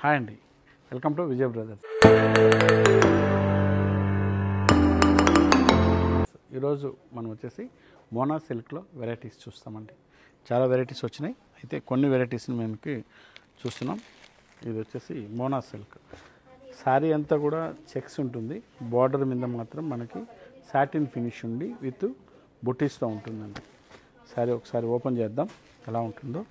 hi అండి welcome to Vijay brothers ఈరోజు మనం వచ్చేసి మోనా సిల్క్లో వెరైటీస్ చూస్తామండి చాలా వెరైటీస్ వచ్చినాయి అయితే కొన్ని వెరైటీస్ని మనకి చూస్తున్నాం ఇది వచ్చేసి మోనా సిల్క్ శారీ అంతా కూడా చెక్స్ ఉంటుంది బార్డర్ మీద మాత్రం మనకి సాటిన్ ఫినిష్ ఉండి విత్ బుటీస్తో ఉంటుందండి శారీ ఒకసారి ఓపెన్ చేద్దాం ఎలా ఉంటుందో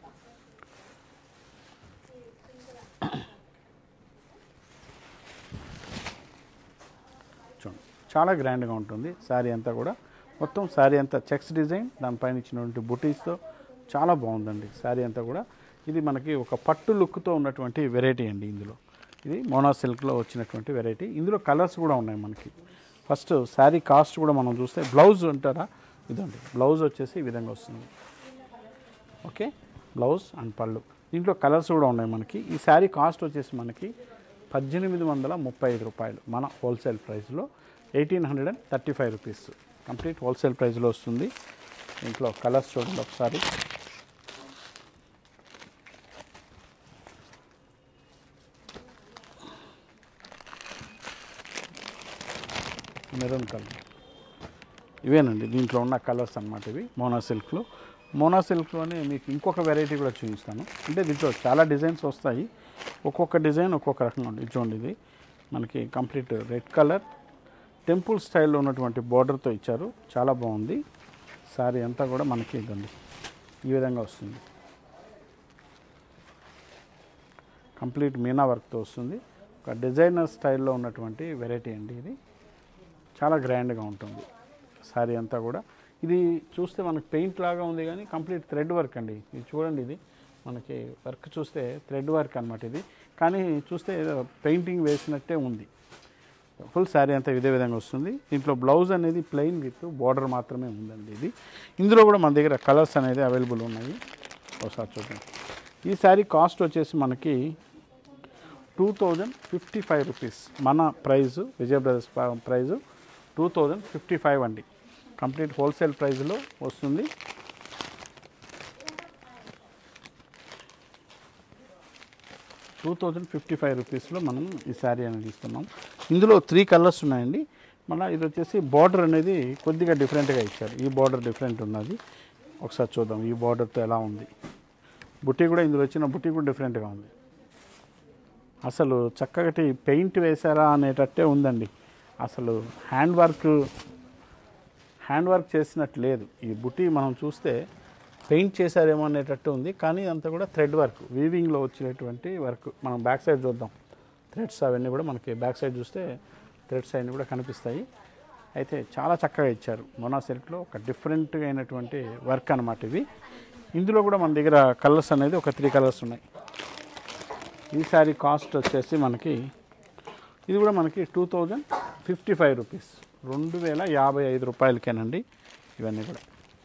చూడండి చాలా గ్రాండ్గా ఉంటుంది శారీ అంతా కూడా మొత్తం శారీ అంతా చెక్స్ డిజైన్ దానిపైన ఇచ్చినటువంటి బుటీస్తో చాలా బాగుందండి శారీ అంతా కూడా ఇది మనకి ఒక పట్టు లుక్తో ఉన్నటువంటి వెరైటీ అండి ఇందులో ఇది మోనా సిల్క్లో వచ్చినటువంటి వెరైటీ ఇందులో కలర్స్ కూడా ఉన్నాయి మనకి ఫస్ట్ శారీ కాస్ట్ కూడా మనం చూస్తే బ్లౌజ్ అంటారా ఇదండి బ్లౌజ్ వచ్చేసి ఈ విధంగా వస్తుంది ఓకే బ్లౌజ్ అండ్ పళ్ళు దీంట్లో కలర్స్ కూడా ఉన్నాయి మనకి ఈ శారీ కాస్ట్ వచ్చేసి మనకి పద్దెనిమిది వందల ముప్పై ఐదు రూపాయలు మన హోల్సేల్ ప్రైస్లో eighteen hundred and thirty five rupees complete wholesale ప్రైస్లో వస్తుంది దీంట్లో కలర్స్ చూడండి ఒకసారి మెరూన్ కలర్ ఇవేనండి దీంట్లో ఉన్న కలర్స్ అన్నమాట ఇవి మోనా సిల్క్లో మోనా సిల్క్లోనే మీకు ఇంకొక వెరైటీ కూడా చూపిస్తాను అంటే దీంట్లో చాలా డిజైన్స్ వస్తాయి ఒక్కొక్క డిజైన్ ఒక్కొక్క రకంగా ఉంది ఇది చూడండి ఇది మనకి కంప్లీట్ రెడ్ కలర్ టెంపుల్ స్టైల్లో ఉన్నటువంటి బార్డర్తో ఇచ్చారు చాలా బాగుంది సారీ అంతా కూడా మనకి ఇదండి ఈ విధంగా వస్తుంది కంప్లీట్ మీనా వర్క్తో వస్తుంది ఒక డిజైనర్ స్టైల్లో ఉన్నటువంటి వెరైటీ అండి ఇది చాలా గ్రాండ్గా ఉంటుంది శారీ అంతా కూడా ఇది చూస్తే మనకి పెయింట్ లాగా ఉంది కానీ కంప్లీట్ థ్రెడ్ వర్క్ అండి ఇది చూడండి ఇది మనకి వర్క్ చూస్తే థ్రెడ్ వర్క్ అనమాట ఇది కానీ చూస్తే ఏదో పెయింటింగ్ వేసినట్టే ఉంది ఫుల్ శారీ అంతా ఇదే విధంగా వస్తుంది దీంట్లో బ్లౌజ్ అనేది ప్లెయిన్ విత్ బార్డర్ మాత్రమే ఉందండి ఇది ఇందులో కూడా మన దగ్గర కలర్స్ అనేది అవైలబుల్ ఉన్నాయి ఒకసారి చూద్దాం ఈ శారీ కాస్ట్ వచ్చేసి మనకి two thousand fifty five rupees మన price Vijay brothers price two thousand fifty five అండి కంప్లీట్ హోల్సేల్ ప్రైస్లో వస్తుంది టూ థౌజండ్ ఫిఫ్టీ ఫైవ్ రూపీస్లో మనం ఈ శారీ అనేది ఇస్తున్నాం ఇందులో త్రీ కలర్స్ ఉన్నాయండి మళ్ళీ ఇది వచ్చేసి బార్డర్ అనేది కొద్దిగా డిఫరెంట్గా ఇచ్చారు ఈ బార్డర్ డిఫరెంట్ ఉన్నది ఒకసారి చూద్దాం ఈ బార్డర్తో ఎలా ఉంది బుట్టి కూడా ఇందులో వచ్చిన బుట్టి కూడా డిఫరెంట్గా ఉంది అసలు చక్కటి పెయింట్ వేశారా అనేటట్టే ఉందండి అసలు హ్యాండ్ వర్క్ హ్యాండ్ వర్క్ చేసినట్టు లేదు ఈ బుట్టి మనం చూస్తే పెయింట్ చేశారేమో అనేటట్టు ఉంది కానీ అంతా కూడా థ్రెడ్ వర్క్ వీవింగ్లో వచ్చినటువంటి వర్క్ మనం బ్యాక్ సైడ్ చూద్దాం థ్రెడ్స్ అవన్నీ కూడా మనకి బ్యాక్ సైడ్ చూస్తే థ్రెడ్స్ అవన్నీ కూడా కనిపిస్తాయి అయితే చాలా చక్కగా ఇచ్చారు మొనా సిల్క్లో ఒక డిఫరెంట్గా అయినటువంటి వర్క్ అనమాట ఇవి ఇందులో కూడా మన దగ్గర కలర్స్ అనేది ఒక త్రీ కలర్స్ ఉన్నాయి ఈ శారీ కాస్ట్ వచ్చేసి మనకి ఇది కూడా మనకి two thousand fifty five rupees రెండు వేల యాభై ఐదు రూపాయలకేనండి ఇవన్నీ కూడా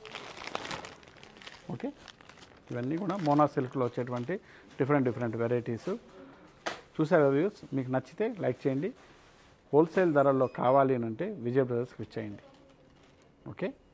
ఓకే ఇవన్నీ కూడా మోనా సిల్క్లో వచ్చేటువంటి డిఫరెంట్ డిఫరెంట్ వెరైటీస్ చూసారు వ్యూస్ మీకు నచ్చితే లైక్ చేయండి హోల్సేల్ ధరల్లో కావాలి అని అంటే విజయ్ బ్రదర్స్కి ఇచ్చేయండి ఓకే